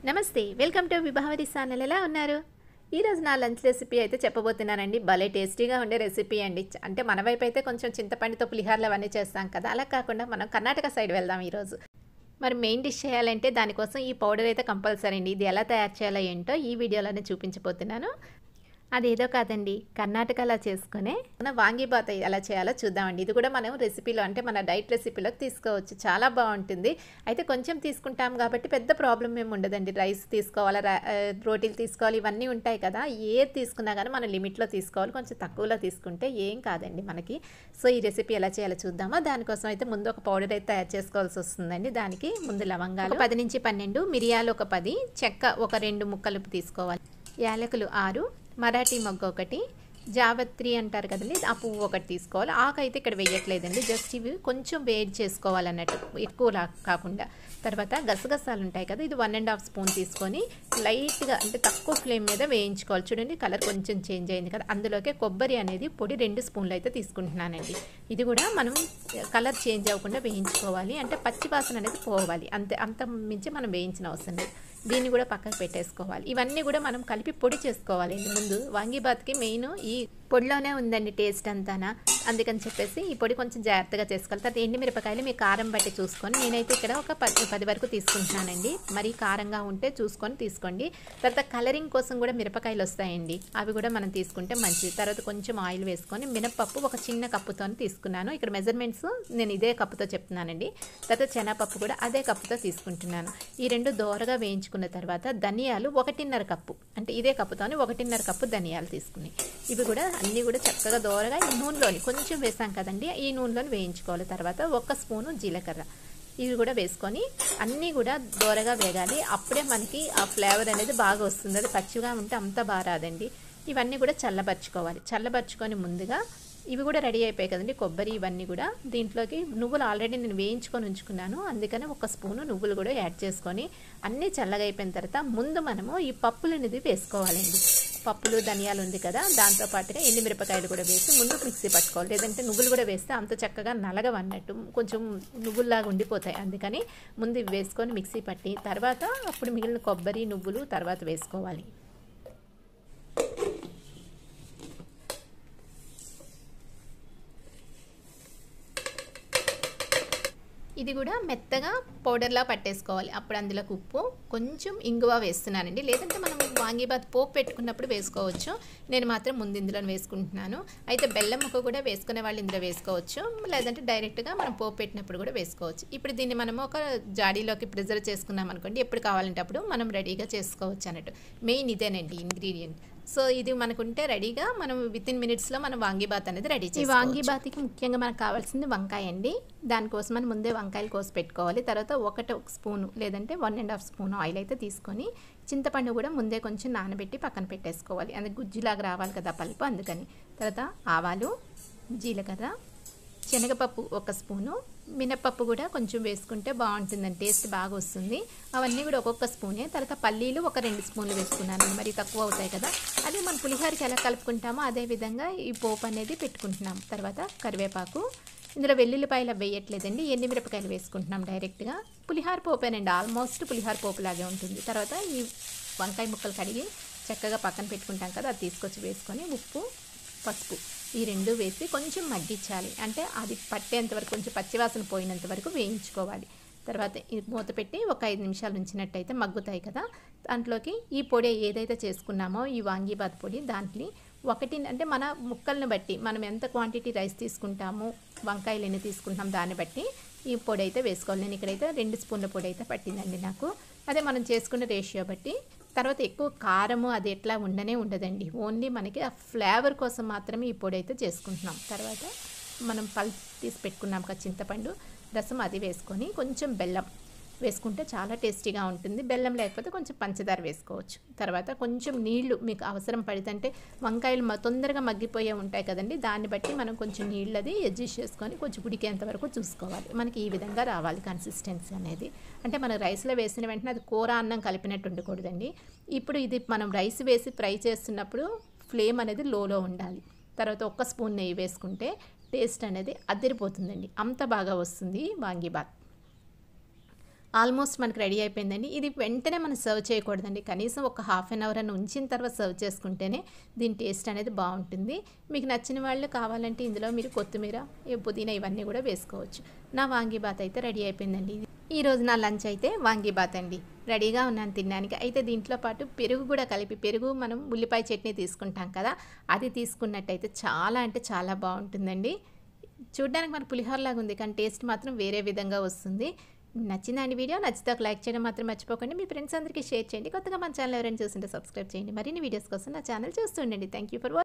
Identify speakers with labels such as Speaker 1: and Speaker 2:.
Speaker 1: నమస్తే welcome to Vibhavari channel ఎలా ఉన్నారు ఈరోజు నా లంచ్ రెసిపీ అయితే చెప్పబోతున్నానండి భలే టేస్టీగా ఉండే రెసిపీ అండి చ- అంటే మన వైపు అయితే కొంచెం చింతపండుతో పులిహారలు అవన్నీ చేస్తాం కదా అలా కాకుండా మనం కర్ణాటక సైడ్ వెళ్దాం ఈరోజు మరి మెయిన్ డిష్ చేయాలంటే దానికోసం ఈ పౌడర్ అయితే కంపల్సరీ అండి ఇది ఎలా తయారు చేయాలో ఏంటో ఈ వీడియోలోనే చూపించబోతున్నాను అదేదో కాదండి కర్ణాటకలో చేసుకునే మన వాంగీబాత్ ఎలా చేయాలో చూద్దామండి ఇది కూడా మనం రెసిపీలో అంటే మన డైట్ రెసిపీలోకి తీసుకోవచ్చు చాలా బాగుంటుంది అయితే కొంచెం తీసుకుంటాం కాబట్టి పెద్ద ప్రాబ్లం ఏమి ఉండదండి రైస్ తీసుకోవాలా రా- ఆ, రోటీలు తీసుకోవాలి ఇవన్నీ ఉంటాయి కదా ఏది తీసుకున్నా కానీ మనం లిమిట్లో తీసుకోవాలి కొంచెం తక్కువలో తీసుకుంటే ఏం కాదండి మనకి సో ఈ రెసిపీ ఎలా చేయాలో చూద్దామా దానికోసం అయితే ముందు ఒక పౌడర్ అయితే తయారు చేసుకోవాల్సి వస్తుందండి దానికి ముందు లవంగాలు పది నుంచి పన్నెండు మిరియాలు ఒక పది చెక్క ఒక రెండు ముక్కలు తీసుకోవాలి యాలకులు ఆరు మరాఠీ మొగ్గ ఒకటి జావత్రి అంటారు కదండి ఆ పువ్వు ఒకటి తీసుకోవాలి ఆకు అయితే ఇక్కడ వేయట్లేదండి జస్ట్ ఇవి కొంచెం వేడి చేసుకోవాలన్నట్టు ఎక్కువ లా- కాకుండా తర్వాత గసగసాలు ఉంటాయి కదా ఇది వన్ అండ్ హాఫ్ స్పూన్ తీసుకొని లైట్గా అంటే తక్కువ ఫ్లేమ్ మీద వేయించుకోవాలి చూడండి కలర్ కొంచెం చేంజ్ అయింది కదా అందులోకే కొబ్బరి అనేది పొడి రెండు స్పూన్లు అయితే తీసుకుంటున్నానండి ఇది కూడా మనం కలర్ చేంజ్ అవ్వకుండా వేయించుకోవాలి అంటే పచ్చి వాసన అనేది పోవాలి అంతే అంత మించి మనం వేయించిన అవసరం లేదు దీన్ని కూడా పక్కకు పెట్టేసుకోవాలి ఇవన్నీ కూడా మనం కలిపి పొడి చేసుకోవాలి ముందు వాంగీబాత్కి మెయిన్ ఈ పొడిలోనే ఉందండి టేస్ట్ అంతానా అందుకని చెప్పేసి ఈ పొడి కొంచెం జాగ్రత్తగా చేసుకోవాలి తర్వాత ఎండి మిరపకాయలు మీ కారం బట్టి చూసుకొని నేనైతే ఇక్కడ ఒక పది పది వరకు తీసుకుంటున్నానండి మరి కారంగా ఉంటే చూసుకొని తీసుకోండి తర్వాత కలరింగ్ కోసం కూడా మిరపకాయలు వస్తాయండి అవి కూడా మనం తీసుకుంటే మంచిది తర్వాత కొంచెం ఆయిల్ వేసుకొని మినపప్పు ఒక చిన్న కప్పుతో తీసుకున్నాను ఇక్కడ మెజర్మెంట్స్ నేను ఇదే కప్పుతో చెప్తున్నానండి తర్వాత శనగపప్పు కూడా అదే కప్పుతో తీసుకుంటున్నాను ఈ రెండు దోరగా వేయించుకున్న తర్వాత ధనియాలు ఒకటిన్నర కప్పు అంటే ఇదే కప్పుతోని ఒకటిన్నర కప్పు ధనియాలు తీసుకుని ఇవి కూడా అన్నీ కూడా చక్కగా దోరగా ఈ నూనెలోని కొంచెం వేసాం కదండి ఈ నూనెలోని వేయించుకోవాలి తర్వాత ఒక స్పూను జీలకర్ర ఇవి కూడా వేసుకొని అన్నీ కూడా దోరగా వేగాలి అప్పుడే మనకి ఆ ఫ్లేవర్ అనేది బాగా వస్తుంది అది పచ్చిగా ఉంటే అంత బాగా రాదండి ఇవన్నీ కూడా చల్లబరుచుకోవాలి చల్లబరుచుకొని ముందుగా ఇవి కూడా రెడీ అయిపోయాయి కదండి కొబ్బరి ఇవన్నీ కూడా దీంట్లోకి నువ్వులు ఆల్రెడీ నేను వేయించుకొని ఉంచుకున్నాను అందుకని ఒక స్పూను నువ్వులు కూడా యాడ్ చేసుకొని అన్నీ చల్లగా అయిపోయిన తర్వాత ముందు మనము ఈ పప్పులు అనేది వేసుకోవాలండి పప్పులు ధనియాలు ఉంది కదా దాంతో పాటుగా ఎండుమిరపకాయలు కూడా వేసి ముందు మిక్సీ పట్టుకోవాలి లేదంటే నువ్వులు కూడా వేస్తే అంత చక్కగా నలగవన్నట్టు కొంచెం నువ్వుల్లాగా ఉండిపోతాయి అందుకని ముందు ఇవి వేసుకొని మిక్సీ పట్టి తర్వాత అప్పుడు మిగిలిన కొబ్బరి నువ్వులు తర్వాత వేసుకోవాలి ఇది కూడా మెత్తగా పౌడర్లా పట్టేసుకోవాలి అప్పుడు అందులోకి ఉప్పు కొంచెం ఇంగువ వేస్తున్నానండి లేదంటే మనం వాంగీబాత్ పోపు పెట్టుకున్నప్పుడు వేసుకోవచ్చు నేను మాత్రం ముందు ఇందులో వేసుకుంటున్నాను అయితే బెల్లం ముక్క కూడా వేసుకునే వాళ్ళు ఇందులో వేసుకోవచ్చు లేదంటే డైరెక్ట్గా మనం పోపు పెట్టినప్పుడు కూడా వేసుకోవచ్చు ఇప్పుడు దీన్ని మనము ఒక జాడీలోకి ప్రిజర్వ్ చేసుకున్నాం అనుకోండి ఎప్పుడు కావాలంటే అప్పుడు మనం రెడీగా చేసుకోవచ్చు అన్నట్టు మెయిన్ ఇదేనండి ఇంగ్రీడియంట్ సో ఇది మనకుంటే రెడీగా మనం విత్ ఇన్ మినిట్స్లో మనం వాంగీబాత్ అనేది రెడీ చేసి వాంగీబాత్కి ముఖ్యంగా మనకు కావాల్సింది వంకాయ అండి దానికోసం మనం ముందే వంకాయలు కోసి పెట్టుకోవాలి తర్వాత ఒకటి ఒక స్పూను లేదంటే one and half spoon oil అయితే తీసుకొని చింతపండు కూడా ముందే కొంచెం నానబెట్టి పక్కన పెట్టేసుకోవాలి అది గుజ్జులాగా రావాలి కదా పలుపు అందుకని తర్వాత ఆవాలు జీలకర్ర శనగపప్పు ఒక స్పూను మినపప్పు కూడా కొంచెం వేసుకుంటే బాగుంటుందండి టేస్ట్ బాగా వస్తుంది అవన్నీ కూడా ఒక్కొక్క స్పూనే తర్వాత పల్లీలు ఒక రెండు స్పూన్లు వేసుకున్నాను మరి తక్కువ అవుతాయి కదా అదే మన పులిహోరకి ఎలా కలుపుకుంటామో అదే విధంగా ఈ పోపు అనేది పెట్టుకుంటున్నాం తర్వాత కరివేపాకు ఇందులో వెల్లుల్లిపాయలు అవి వేయట్లేదండి ఎండుమిరపకాయలు వేసుకుంటున్నాం డైరెక్ట్గా పులిహార పోపేనండి ఆల్మోస్ట్ పులిహార పోపు లాగే ఉంటుంది తర్వాత ఈ వంకాయ ముక్కలు కడిగి చక్కగా పక్కన పెట్టుకుంటాం కదా అది తీసుకొచ్చి వేసుకొని ఉప్పు పసుపు ఈ రెండు వేసి కొంచెం మగ్గించాలి అంటే అది పట్టేంత వరకు కొంచెం పచ్చివాసన పోయినంత వరకు వేయించుకోవాలి తర్వాత ఈ మూత పెట్టి ఒక ఐదు నిమిషాలు ఉంచినట్టయితే మగ్గుతాయి కదా దాంట్లోకి ఈ పొడి ఏదైతే చేసుకున్నామో ఈ వాంగీబాత్ పొడి దాంట్లో ఒకటి అంటే మన ముక్కల్ని బట్టి మనం ఎంత క్వాంటిటీ రైస్ తీసుకుంటాము వంకాయలు ఎన్ని తీసుకుంటాం దాన్ని బట్టి ఈ పొడి అయితే వేసుకోవాలి నేను ఇక్కడైతే రెండు స్పూన్ల పొడి అయితే పట్టిందండి నాకు అదే మనం చేసుకున్న రేషియో బట్టి తర్వాత ఎక్కువ కారము అది ఎట్లా ఉండనే ఉండదండి ఓన్లీ మనకి ఆ ఫ్లేవర్ కోసం మాత్రమే ఈ పొడి అయితే చేసుకుంటున్నాం తర్వాత మనం పల్ తీసి పెట్టుకున్నాం కదా చింతపండు రసం అది వేసుకొని కొంచెం బెల్లం వేసుకుంటే చాలా టేస్టీగా ఉంటుంది బెల్లం లేకపోతే కొంచెం పంచదార వేసుకోవచ్చు తర్వాత కొంచెం నీళ్లు మీకు అవసరం పడితే వంకాయలు మ- తొందరగా మగ్గిపోయే ఉంటాయి కదండి దాన్ని బట్టి మనం కొంచెం నీళ్ళు అది అడ్జస్ట్ చేసుకొని కొంచెం ఉడికేంత వరకు చూసుకోవాలి మనకి ఈ విధంగా రావాలి కన్సిస్టెన్సీ అనేది అంటే మనం రైస్లో వేసిన వెంటనే అది కూర అన్నం కలిపినట్టు ఉండకూడదండి ఇప్పుడు ఇది మనం రైస్ వేసి ఫ్రై చేస్తున్నప్పుడు ఫ్లేమ్ అనేది లోలో ఉండాలి తర్వాత ఒక్క స్పూన్ నెయ్యి వేసుకుంటే టేస్ట్ అనేది అదిరిపోతుందండి అంత బాగా వస్తుంది వాంగీబాత్ ఆల్మోస్ట్ మనకు రెడీ అయిపోయిందండి ఇది వెంటనే మనం సర్వ్ చేయకూడదండి కనీసం ఒక హాఫ్ అన్ అవర్ అని ఉంచిన తర్వాత సర్వ్ చేసుకుంటేనే దీని టేస్ట్ అనేది బాగుంటుంది మీకు నచ్చిన వాళ్ళు కావాలంటే ఇందులో మీరు కొత్తిమీర ఈ పుదీనా ఇవన్నీ కూడా వేసుకోవచ్చు నా వాంగీబాత్ అయితే రెడీ అయిపోయిందండి ఈ రోజు నా లంచ్ అయితే వాంగీబాత్ అండి రెడీగా ఉన్నాను తినడానికి అయితే దీంట్లో పాటు పెరుగు కూడా కలిపి పెరుగు మనం ఉల్లిపాయ చట్నీ తీసుకుంటాం కదా అది తీసుకున్నట్టయితే చాలా అంటే చాలా బాగుంటుందండి చూడ్డానికి మన పులిహోరలాగా ఉంది కానీ టేస్ట్ మాత్రం వేరే విధంగా వస్తుంది నచ్చిందండి వీడియో నచ్చితే ఒక లైక్ చేయడం మాత్రం మర్చిపోకండి మీ ఫ్రెండ్స్ అందరికీ షేర్ చేయండి కొత్తగా మన ఛానల్ ఎవరైనా చూస్తుంటే సబ్స్క్రైబ్ చేయండి మరిన్ని వీడియోస్ కోసం నా ఛానల్ చూస్తుండండి థ్యాంక్ యూ ఫర్